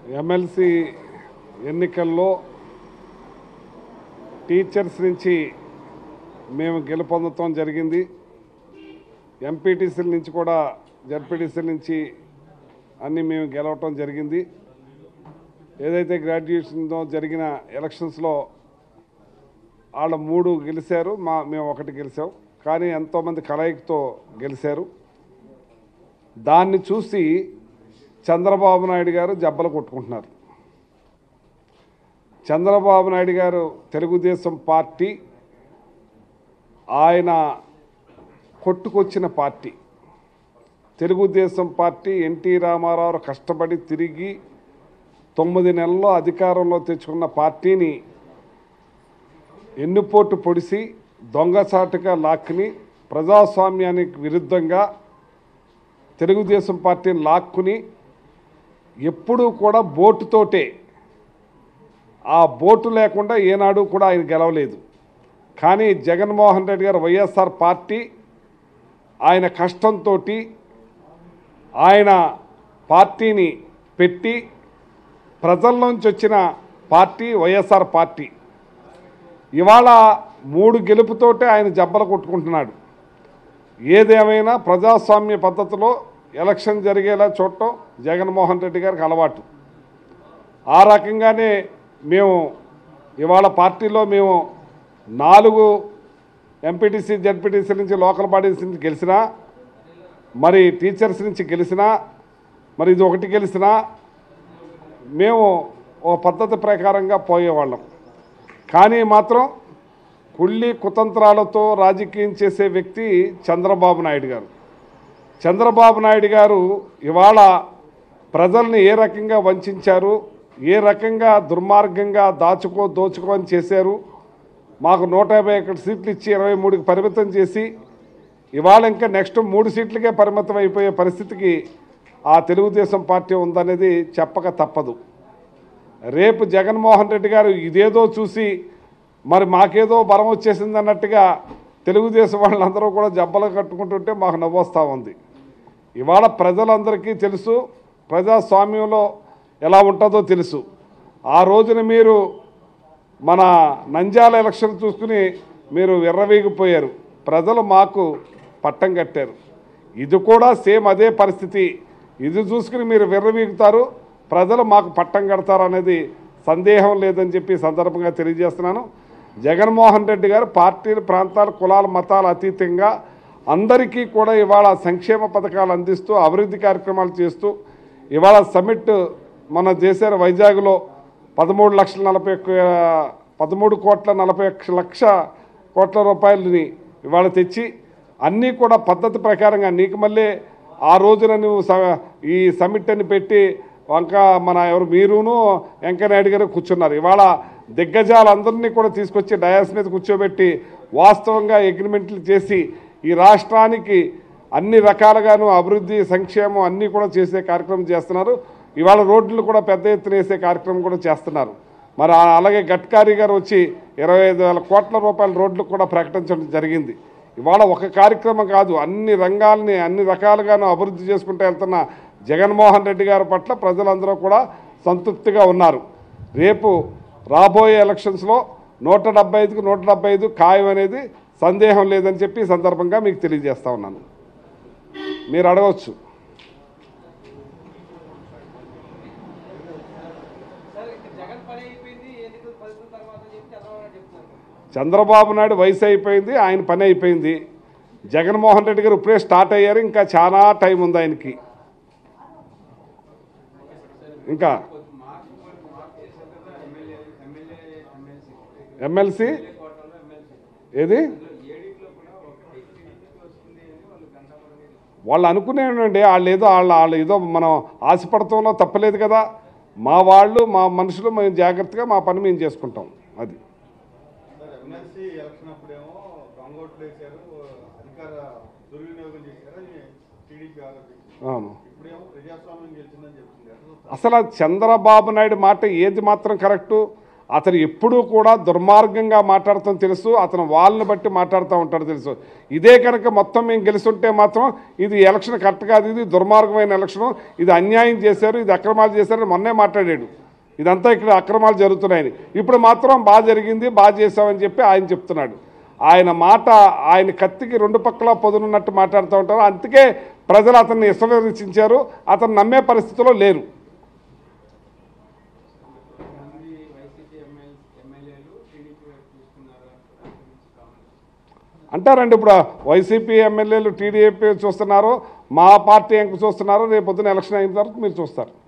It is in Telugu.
ఎమ్మెల్సీ ఎన్నికల్లో టీచర్స్ నుంచి మేము గెలుపొందటం జరిగింది ఎంపీటీసీల నుంచి కూడా జడ్పీటీసీల నుంచి అన్నీ మేము గెలవటం జరిగింది ఏదైతే గ్రాడ్యుయేషన్తో జరిగిన ఎలక్షన్స్లో వాళ్ళ మూడు గెలిచారు మా మేము ఒకటి గెలిచాం కానీ ఎంతోమంది కలయికతో గెలిచారు దాన్ని చూసి చంద్రబాబు నాయుడు గారు జబ్బలు కొట్టుకుంటున్నారు చంద్రబాబు నాయుడు గారు తెలుగుదేశం పార్టీ ఆయన కొట్టుకొచ్చిన party Telugu Desam party NT Ramarao కష్టపడి తిరిగి తొమ్మిది నెలల్లో అధికారంలో తెచ్చుకున్న పార్టీని ఎన్నుపోటు పొడిసి దొంగసాటుగా లాక్కుని ప్రజాస్వామ్యానికి విరుద్ధంగా తెలుగుదేశం పార్టీని లాక్కుని ఎప్పుడూ కూడా బోటుతోటే ఆ బోటు లేకుండా ఏనాడు కూడా ఆయన గెలవలేదు కానీ జగన్మోహన్ రెడ్డి గారు వైఎస్ఆర్ పార్టీ ఆయన కష్టంతో ఆయన పార్టీని పెట్టి ప్రజల్లోంచి వచ్చిన పార్టీ వైఎస్ఆర్ పార్టీ ఇవాళ మూడు గెలుపుతోటే ఆయన జబ్బలు కొట్టుకుంటున్నాడు ఏదేమైనా ప్రజాస్వామ్య పద్ధతిలో ఎలక్షన్ జరిగేలా చూడటం జగన్మోహన్ రెడ్డి గారికి అలవాటు ఆ రకంగానే మేము ఇవాళ పార్టీలో మేము నాలుగు ఎంపీటీసీ జడ్పీటీసీ నుంచి లోకల్ బాడీస్ నుంచి గెలిచినా మరి టీచర్స్ నుంచి గెలిచినా మరి ఇది ఒకటి గెలిచినా మేము ఓ పద్ధతి ప్రకారంగా పోయేవాళ్ళం కానీ మాత్రం కుళ్ళి కుతంత్రాలతో రాజకీయం చేసే వ్యక్తి చంద్రబాబు నాయుడు గారు చంద్రబాబు నాయుడు గారు ఇవాళ ప్రజల్ని ఏ రకంగా వంచారు ఏ రకంగా దుర్మార్గంగా దాచుకో దోచుకో అని చేశారు మాకు నూట యాభై ఒకటి సీట్లు ఇచ్చి ఇరవై మూడుకి పరిమితం చేసి ఇవాళ ఇంకా నెక్స్ట్ మూడు సీట్లకే పరిమితం అయిపోయే పరిస్థితికి ఆ తెలుగుదేశం పార్టీ ఉందనేది చెప్పక తప్పదు రేపు జగన్మోహన్ రెడ్డి గారు ఇదేదో చూసి మరి మాకేదో బలం వచ్చేసింది అన్నట్టుగా తెలుగుదేశం వాళ్ళందరూ కూడా జబ్బలు కట్టుకుంటుంటే మాకు నవ్వొస్తూ ఉంది ఇవాళ ప్రజలందరికీ తెలుసు ప్రజాస్వామ్యంలో ఎలా ఉంటుందో తెలుసు ఆ రోజున మీరు మన నంద్యాల ఎలక్షన్ చూసుకుని మీరు విర్రవీగిపోయారు ప్రజలు మాకు పట్టం కట్టారు ఇది కూడా సేమ్ అదే పరిస్థితి ఇది చూసుకుని మీరు విర్రవీగుతారు ప్రజలు మాకు పట్టం కడతారు అనేది సందేహం లేదని చెప్పి ఈ సందర్భంగా తెలియజేస్తున్నాను జగన్మోహన్ రెడ్డి గారు పార్టీలు ప్రాంతాలు కులాల మతాలు అతీతంగా అందరికీ కూడా ఇవాళ సంక్షేమ పథకాలు అందిస్తూ అభివృద్ధి కార్యక్రమాలు చేస్తూ ఇవాళ సమిట్ మన చేశారు వైజాగ్లో పదమూడు లక్షల నలభై ఒక్క పదమూడు కోట్ల నలభై ఒక్క లక్ష కోట్ల రూపాయలని ఇవాళ తెచ్చి అన్నీ కూడా పద్ధతి ప్రకారంగా నీకు మళ్ళీ ఆ రోజున నువ్వు స- ఈ సమిట్ అని పెట్టి వంక మన ఎవరు మీరును వెంకయ్యనాయుడు గారు కూర్చున్నారు ఇవాళ దిగ్గజాలందరినీ కూడా తీసుకొచ్చి డయాస్ మీద కూర్చోబెట్టి వాస్తవంగా అగ్రిమెంట్లు చేసి ఈ రాష్ట్రానికి అన్ని రకాలుగాను అభివృద్ధి సంక్షేమం అన్నీ కూడా చేసే కార్యక్రమం చేస్తున్నారు ఇవాళ రోడ్లు కూడా పెద్ద ఎత్తున వేసే కార్యక్రమం కూడా చేస్తున్నారు మరి ఆ- అలాగే గడ్కారీ గారు వచ్చి ఇరవై ఐదు వేల కోట్ల రూపాయల రోడ్లు కూడా ప్రకటించడం జరిగింది ఇవాళ ఒక కార్యక్రమం కాదు అన్ని రంగాల్ని అన్ని రకాలుగాను అభివృద్ధి చేసుకుంటూ వెళ్తున్న జగన్మోహన్ రెడ్డి గారి పట్ల ప్రజలందరూ కూడా సంతృప్తిగా ఉన్నారు రేపు రాబోయే ఎలక్షన్స్లో నూట డెబ్బై ఐదుకు నూట డెబ్బై ఐదు ఖాయం అనేది సందేహం లేదని చెప్పి ఈ సందర్భంగా మీకు తెలియజేస్తా ఉన్నాను మీరు అడగవచ్చు సార్ ఇక జగన్ పని అయిపోయింది ఎన్నికల ఫలితం తర్వాత చెప్పి చంద్రబాబు నాయుడు చెప్తున్నారు చంద్రబాబు నాయుడు వయసు అయిపోయింది ఆయన పని అయిపోయింది జగన్మోహన్ రెడ్డి గారు ఇప్పుడే స్టార్ట్ అయ్యారు ఇంకా చాలా టైం ఉంది ఆయనకి ఇంకా ఎమ్మెల్సీ ఏది వాళ్ళు అనుకునేనండి వాళ్ళు ఏదో వాళ్ళ వాళ్ళు ఏదో మనం ఆశపడటంలో తప్పలేదు కదా మా వాళ్ళు మా మనుషులు మేము జాగ్రత్తగా మా పని మేము చేసుకుంటాం అది సార్ ఎమ్మెల్సీ ఎలక్షన్ అప్పుడేమో దొంగోట్లు వేశారు అధికార దుర్వినియోగం చేశారు అని టీడీపీ ఆరోపించింది అవును ఇప్పుడేమో ప్రజాస్వామ్యం గెలిచిందని చెప్తుంది ఎట్లా చూస్తారు? అసలు ఆ చంద్రబాబు నాయుడు మాట ఏది మాత్రం కరెక్టు అతను ఎప్పుడూ కూడా దుర్మార్గంగా మాట్లాడతాం తెలుసు అతను వాళ్ళని బట్టి మాట్లాడుతూ ఉంటాడు తెలుసు ఇదే కనుక మొత్తం మేము గెలుస్తుంటే మాత్రం ఇది ఎలక్షన్ కరెక్ట్ కాదు ఇది దుర్మార్గమైన ఎలక్షన్ ఇది అన్యాయం చేశారు ఇది అక్రమాలు చేశారని మొన్నే మాట్లాడాడు ఇదంతా ఇక్కడ అక్రమాలు జరుగుతున్నాయని ఇప్పుడు మాత్రం బాగా జరిగింది బాగా చేశామని చెప్పి ఆయన చెప్తున్నాడు ఆయన మాట ఆయన కత్తికి రెండు పక్కల పొదునున్నట్టు మాట్లాడుతూ ఉంటారు అందుకే ప్రజలు అతన్ని విశ్వసించారు అతను నమ్మే పరిస్థితిలో లేరు మంది వైసీపీ ఎమ్మెల్యే ఎమ్మెల్యేలు టీడీపీ వైపు చూస్తున్నారు దాని గురించి కామెంట్స్ అంటారండి ఇప్పుడు వైసీపీ ఎమ్మెల్యేలు టీడీపీ చూస్తున్నారు మా పార్టీ ఎంక చూస్తున్నారు రేపు పొద్దున ఎలక్షన్ అయిన తర్వాత మీరు చూస్తారు